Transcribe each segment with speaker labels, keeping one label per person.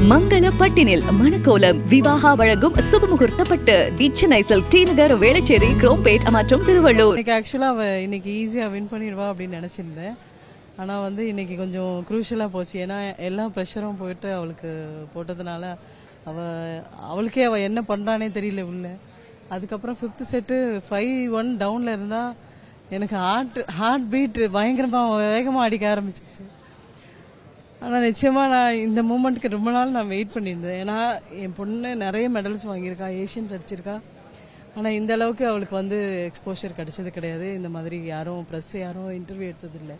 Speaker 1: மங்கள பட்டினில் மணக்கோலம் விவாகா வழங்கும் சுபமுகூர்த்த பட்டு தி சென்னை சில்க் ஸ்ரீநகர் வேளச்சேரி குரோம்பேட் மற்றும் திருவள்ளூர்
Speaker 2: இன்னைக்கு ஆக்சுவலாக அவள் இன்னைக்கு ஈஸியாக வின் பண்ணிடுவா அப்படின்னு நினச்சிருந்தேன் ஆனால் வந்து இன்னைக்கு கொஞ்சம் க்ரூஷலாக போச்சு ஏன்னா எல்லா ப்ரெஷரும் போயிட்டு அவளுக்கு போட்டதுனால அவள் அவளுக்கே அவள் என்ன பண்ணுறானே தெரியல உள்ள அதுக்கப்புறம் ஃபிஃப்த் செட்டு ஃபைவ் ஒன் டவுனில் இருந்தால் எனக்கு ஹார்ட் ஹார்ட் பீட் பயங்கரமாக வேகமாக அடிக்க ஆரம்பிச்சிச்சு ஆனால் நிச்சயமாக நான் இந்த மூமெண்ட்டுக்கு ரொம்ப நாள் நான் வெயிட் பண்ணியிருந்தேன் ஏன்னா என் பொண்ணு நிறைய மெடல்ஸ் வாங்கியிருக்கா ஏஷியன்ஸ் அடிச்சிருக்கா ஆனால் இந்த அளவுக்கு அவளுக்கு வந்து எக்ஸ்போஷர் கிடைச்சது கிடையாது இந்த மாதிரி யாரும் ப்ரெஸ் யாரும் இன்டர்வியூ எடுத்ததில்லை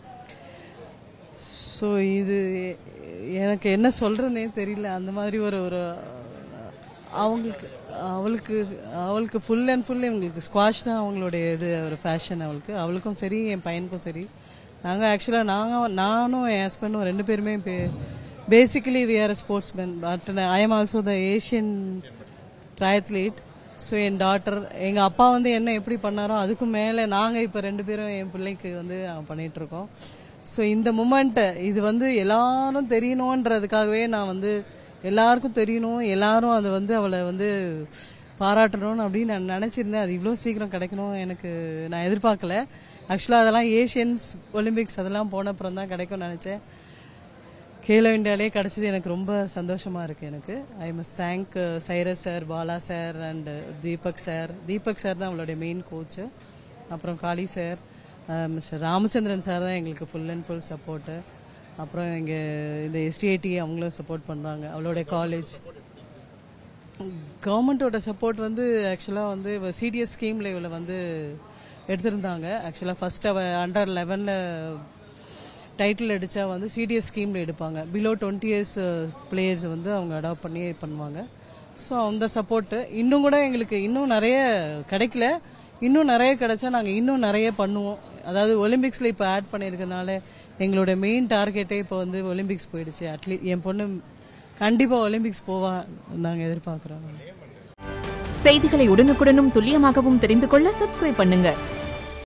Speaker 2: ஸோ இது எனக்கு என்ன சொல்கிறேன்னே தெரியல அந்த மாதிரி ஒரு ஒரு அவங்களுக்கு அவளுக்கு அவளுக்கு ஃபுல் அண்ட் ஃபுல் இவங்களுக்கு ஸ்குவாஷ் தான் அவங்களுடைய இது ஒரு ஃபேஷன் அவளுக்கு அவளுக்கும் சரி என் பையனுக்கும் சரி நாங்கள் ஆக்சுவலாக நாங்கள் நானும் என் ஹஸ்பண்டும் ரெண்டு பேருமே basically we are sports man but I am also the Asian triathlete so என் டாட்டர் எங்கள் அப்பா வந்து என்ன எப்படி பண்ணாரோ அதுக்கு மேலே நாங்கள் இப்போ ரெண்டு பேரும் என் பிள்ளைக்கு வந்து பண்ணிட்டு இருக்கோம் ஸோ இந்த மூமெண்ட்டை இது வந்து எல்லாரும் தெரியணுன்றதுக்காகவே நான் வந்து எல்லாருக்கும் தெரியணும் எல்லாரும் அதை வந்து அவளை வந்து பாராட்டணும்னு அப்படின்னு நான் நினச்சிருந்தேன் அது இவ்வளோ சீக்கிரம் கிடைக்கணும் எனக்கு நான் எதிர்பார்க்கல ஆக்சுவலாக அதெல்லாம் ஏஷியன்ஸ் ஒலிம்பிக்ஸ் அதெல்லாம் போன அப்புறம் தான் கிடைக்கும்னு நினச்சேன் கேலோ இந்தியாலே கிடச்சது எனக்கு ரொம்ப சந்தோஷமா இருக்கு எனக்கு I must thank Cyrus sir Bala sir and Deepak sir Deepak sir தான் அவளுடைய மெயின் கோச்சு அப்புறம் Kali sir mister Ramachandran sir தான் எங்களுக்கு ஃபுல் அண்ட் ஃபுல் சப்போர்ட்டு அப்புறம் இங்கே இந்த எஸ்டிஐடி அவங்களும் சப்போர்ட் பண்ணுறாங்க அவளுடைய காலேஜ் கவர்மெண்ட்டோட சப்போர்ட் வந்து ஆக்சுவலாக வந்து சிடிஎஸ் ஸ்கீமில் இவளை வந்து எடுத்திருந்தாங்க ஆக்சுவலாக ஃபர்ஸ்ட் அவள் அண்டர் லெவனில் டைட்டில் அடித்தா வந்து சிடிஎஸ் ஸ்கீமில் எடுப்பாங்க பிலோ டுவெண்ட்டி இயர்ஸ் பிளேயர்ஸ் வந்து அவங்க அடாப்ட் பண்ணி பண்ணுவாங்க ஸோ அந்த சப்போர்ட்டு இன்னும் கூட எங்களுக்கு இன்னும் நிறைய கிடைக்கல இன்னும் நிறைய கிடைச்சா நாங்கள் இன்னும் நிறைய பண்ணுவோம் அதாவது ஒலிம்பிக்ஸில் இப்போ ஆட் பண்ணியிருக்கனால எங்களோட மெயின் டார்கெட்டே இப்போ வந்து ஒலிம்பிக்ஸ் போயிடுச்சு அட்லீஸ்ட் என் பொண்ணு கண்டிப்பாக ஒலிம்பிக்ஸ் போவா நாங்கள் எதிர்பார்க்குறோம்
Speaker 3: செய்திகளை உடனுக்குடனும் துல்லியமாகவும் தெரிந்து கொள்ள சப்ஸ்கிரைப் பண்ணுங்க